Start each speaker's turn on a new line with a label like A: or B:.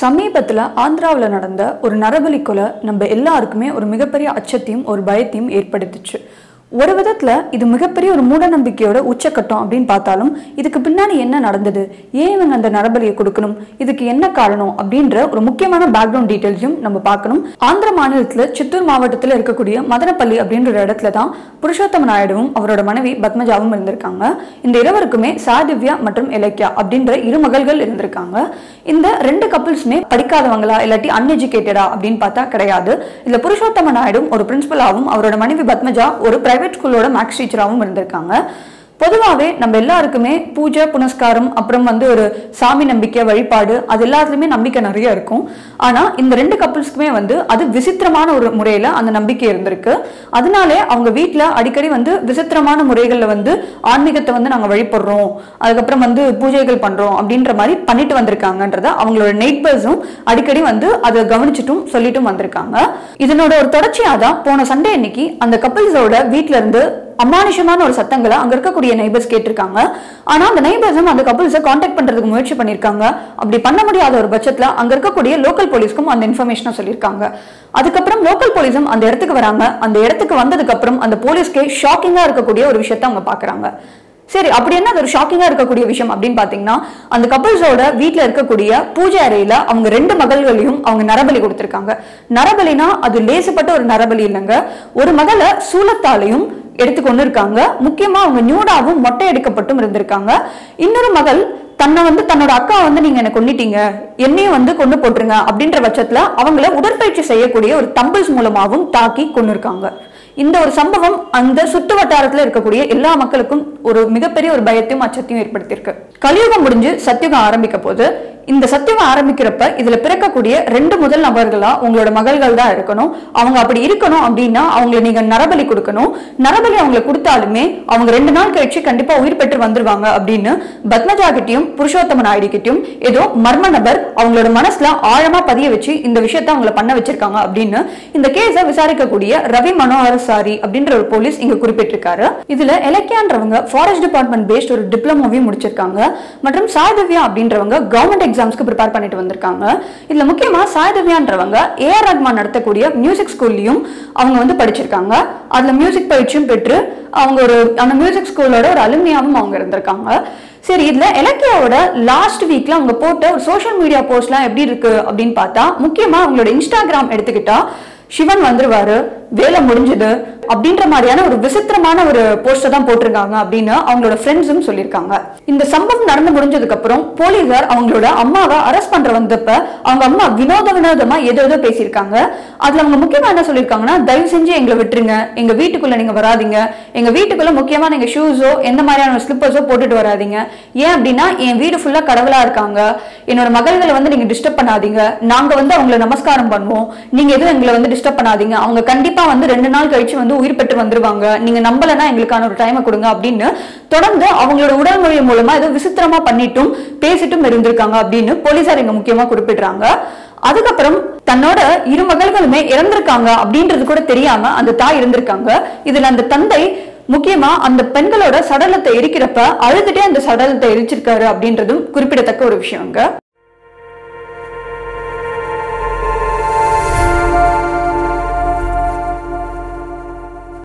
A: சமீபத்தில் ஆந்திராவில் நடந்த ஒரு நரபலி கொலை நம்ம எல்லாருக்குமே ஒரு மிகப்பெரிய அச்சத்தையும் ஒரு பயத்தையும் ஏற்படுத்துச்சு ஒரு விதத்தில் இது மிகப்பெரிய ஒரு மூட நம்பிக்கையோட உச்சக்கட்டம் அப்படின்னு பார்த்தாலும் இதுக்கு பின்னாடி என்ன நடந்தது ஏன் இவங்க அந்த நரபலியை கொடுக்கணும் இதுக்கு என்ன காரணம் அப்படின்ற ஒரு முக்கியமான பேக்ரவுண்ட் டீட்டெயில்ஸையும் நம்ம பார்க்கணும் ஆந்திர மாநிலத்தில் சித்தூர் மாவட்டத்தில் இருக்கக்கூடிய மதனப்பள்ளி அப்படின்ற ஒரு இடத்துல தான் புருஷோத்தம நாயுடுவும் அவரோட மனைவி பத்மஜாவும் இருந்திருக்காங்க இந்த இருவருக்குமே சாதிவ்யா மற்றும் இலக்கியா அப்படின்ற இரு மகள்கள் இருந்திருக்காங்க இந்த ரெண்டு கப்பிள்ஸுமே படிக்காதவங்களா இல்லாட்டி அன்எஜுகேட்டடா அப்படின்னு பார்த்தா கிடையாது இதுல புருஷோத்தம நாயுடும் ஒரு பிரின்சிபலாவும் அவரோட மனைவி பத்மஜா ஒரு பிரைவேட் ஸ்கூலோட மேக்ஸ் டீச்சராகவும் இருந்திருக்காங்க பொதுவாகவே நம்ம எல்லாருக்குமே பூஜை புனஸ்காரம் அப்புறம் வந்து ஒரு சாமி நம்பிக்கை வழிபாடு அது எல்லாத்துலயுமே நம்பிக்கை நிறைய இருக்கும் ஆனா இந்த ரெண்டு கப்பிள்ஸ்க்குமே வந்து அது விசித்திரமான ஒரு முறையில அந்த நம்பிக்கை இருந்திருக்கு அதனாலே அவங்க வீட்ல அடிக்கடி வந்து விசித்திரமான முறைகள்ல வந்து ஆன்மீகத்தை வந்து நாங்க வழிபடுறோம் அதுக்கப்புறம் வந்து பூஜைகள் பண்றோம் அப்படின்ற மாதிரி பண்ணிட்டு வந்திருக்காங்கன்றத அவங்களோட நெய்பர்ஸும் அடிக்கடி வந்து அதை கவனிச்சுட்டும் சொல்லிட்டும் வந்திருக்காங்க இதனோட ஒரு தொடர்ச்சியா தான் போன சண்டே அன்னைக்கு அந்த கப்பிள்ஸோட வீட்ல இருந்து அமானுஷமான ஒரு சத்தங்களை அங்க இருக்கக்கூடிய நைபர்ஸ் கேட்டிருக்காங்க ஆனா அந்த நைபர்ஸும் அந்த கப்பிள்ஸை காண்டாக்ட் பண்றதுக்கு முயற்சி பண்ணிருக்காங்க அப்படி பண்ண முடியாத ஒரு பட்சத்துல அங்க இருக்கக்கூடிய லோக்கல் போலீஸ்க்கும் அந்த இன்ஃபர்மேஷனை சொல்லியிருக்காங்க அதுக்கப்புறம் லோக்கல் போலீஸும் அந்த இடத்துக்கு வராங்க அந்த இடத்துக்கு வந்ததுக்கு அப்புறம் அந்த போலீஸ்க்கே ஷாக்கிங்கா இருக்கக்கூடிய ஒரு விஷயத்த அவங்க பாக்குறாங்க சரி அப்படி என்ன அது ஒரு ஷாக்கிங்கா இருக்கக்கூடிய விஷயம் அப்படின்னு பாத்தீங்கன்னா அந்த கப்பிள்ஸோட வீட்ல இருக்கக்கூடிய பூஜை அறையில அவங்க ரெண்டு மகள்களையும் அவங்க நரபலி கொடுத்திருக்காங்க நரபலினா அது லேசுப்பட்ட ஒரு நரபலி இல்லைங்க ஒரு மகளை சூலத்தாலையும் எடுத்துக்கொண்டு இருக்காங்க முக்கியமா அவங்க நியூடாவும் மொட்டை எடுக்கப்பட்டும் இருந்திருக்காங்க இன்னொரு மகள் தன்னை வந்து தன்னோட அக்கா வந்து நீங்க என்ன கொன்னிட்டீங்க என்னையும் வந்து கொண்டு போட்டுருங்க அப்படின்ற பட்சத்துல அவங்கள உடற்பயிற்சி செய்யக்கூடிய ஒரு தம்பிள்ஸ் மூலமாவும் தாக்கி கொண்டு இருக்காங்க இந்த ஒரு சம்பவம் அந்த சுற்று வட்டாரத்துல இருக்கக்கூடிய எல்லா மக்களுக்கும் ஒரு மிகப்பெரிய ஒரு பயத்தையும் அச்சத்தையும் ஏற்படுத்தியிருக்கு கலியுகம் முடிஞ்சு சத்தியுகம் ஆரம்பிக்க போது இந்த சத்தியுகம் ஆரம்பிக்கிறப்ப இதுல பிறக்கக்கூடிய ரெண்டு முதல் நபர்களா உங்களோட மகள்கள் தான் இருக்கணும் அவங்க அப்படி இருக்கணும் அப்படின்னா அவங்கள நீங்க நரபலி கொடுக்கணும் நரபலி அவங்களை கொடுத்தாலுமே அவங்க ரெண்டு நாள் கழிச்சு கண்டிப்பா உயிர் பெற்று வந்துருவாங்க அப்படின்னு பத்மஜா கிட்டயும் புருஷோத்தம நாயுடு கிட்டயும் ஏதோ மர்ம நபர் அவங்களோட மனசுல ஆழமா பதிய வச்சு இந்த விஷயத்த அவங்கள பண்ண வச்சிருக்காங்க அப்படின்னு இந்த கேஸை விசாரிக்கக்கூடிய ரவி மனோகர சாரி அப்படின்ற ஒரு போலீஸ் இங்க குறிப்பிட்டிருக்காரு இதுல இலக்கியான்றவங்க ஃபாரஸ்ட் டிபார்ட்மெண்ட் பேஸ்ட் ஒரு டிப்ளமோவையும் முடிச்சிருக்காங்க மற்றும் சாதவியா அப்படின்றவங்க கவர்மெண்ட் எக்ஸாம்ஸ்க்கு ப்ரிப்பேர் பண்ணிட்டு வந்திருக்காங்க இதுல முக்கியமா சாதவியான்றவங்க ஏஆர் ரஹ்மான் நடத்தக்கூடிய மியூசிக் ஸ்கூல்லையும் அவங்க வந்து படிச்சிருக்காங்க அதுல மியூசிக் பயிற்சியும் பெற்று அவங்க ஒரு அந்த மியூசிக் ஸ்கூலோட ஒரு அலுமினியாவும் அவங்க இருந்திருக்காங்க சரி இதுல இலக்கியாவோட லாஸ்ட் வீக்ல அவங்க போட்ட ஒரு சோஷியல் மீடியா போஸ்ட்லாம் எப்படி இருக்கு அப்படின்னு பார்த்தா முக்கியமா அவங்களோட இன்ஸ்டாகிராம் எடுத்துக்கிட்டா சிவன் வந்துருவாரு வேலை முடிஞ்சது அப்படின்ற மாதிரியான ஒரு விசித்திரமான ஒரு போஸ்டர் தான் போட்டிருக்காங்க அப்படின்னு அவங்களோட ஃப்ரெண்ட்ஸும் சொல்லியிருக்காங்க இந்த சம்பவம் நடந்து முடிஞ்சதுக்கு அப்புறம் போலீசார் அவங்களோட அம்மாவை அரெஸ்ட் பண்ற வந்தப்ப அவங்க அம்மா வினோத வினோதமா ஏதோ ஏதோ பேசியிருக்காங்க அதுல அவங்க முக்கியமா என்ன சொல்லியிருக்காங்கன்னா தயவு செஞ்சு எங்களை விட்டுருங்க எங்க வீட்டுக்குள்ள நீங்க வராதீங்க எங்க வீட்டுக்குள்ள முக்கியமா நீங்க ஷூஸோ எந்த மாதிரியான ஸ்லிப்பர்ஸோ போட்டுட்டு வராதீங்க ஏன் அப்படின்னா என் வீடு ஃபுல்லா கடவுளா இருக்காங்க என்னோட மகள்களை வந்து நீங்க டிஸ்டர்ப் பண்ணாதீங்க நாங்க வந்து அவங்கள நமஸ்காரம் பண்ணுவோம் நீங்க எதுவும் எங்களை வந்து டிஸ்டர்ப் பண்ணாதீங்க அவங்க கண்டிப்பா வந்து ரெண்டு நாள் கழிச்சு வந்து உயிர் பெற்று வந்துருவாங்க நீங்க நம்பலன்னா எங்களுக்கான ஒரு டைமை கொடுங்க அப்படின்னு தொடர்ந்து அவங்களோட உடல் மொழி மூலமா ஏதோ விசித்திரமா பண்ணிட்டும் பேசிட்டும் இருந்திருக்காங்க அப்படின்னு போலீசார் இங்க முக்கியமா குறிப்பிடுறாங்க அதுக்கப்புறம் தன்னோட இரு மகள்களுமே இறந்திருக்காங்க அப்படின்றது கூட தெரியாம அந்த தாய் இருந்திருக்காங்க இதுல அந்த தந்தை முக்கியமா அந்த பெண்களோட சடலத்தை எரிக்கிறப்ப அழுதுட்டே அந்த சடலத்தை எரிச்சிருக்காரு அப்படின்றதும் குறிப்பிடத்தக்க ஒரு விஷயங்க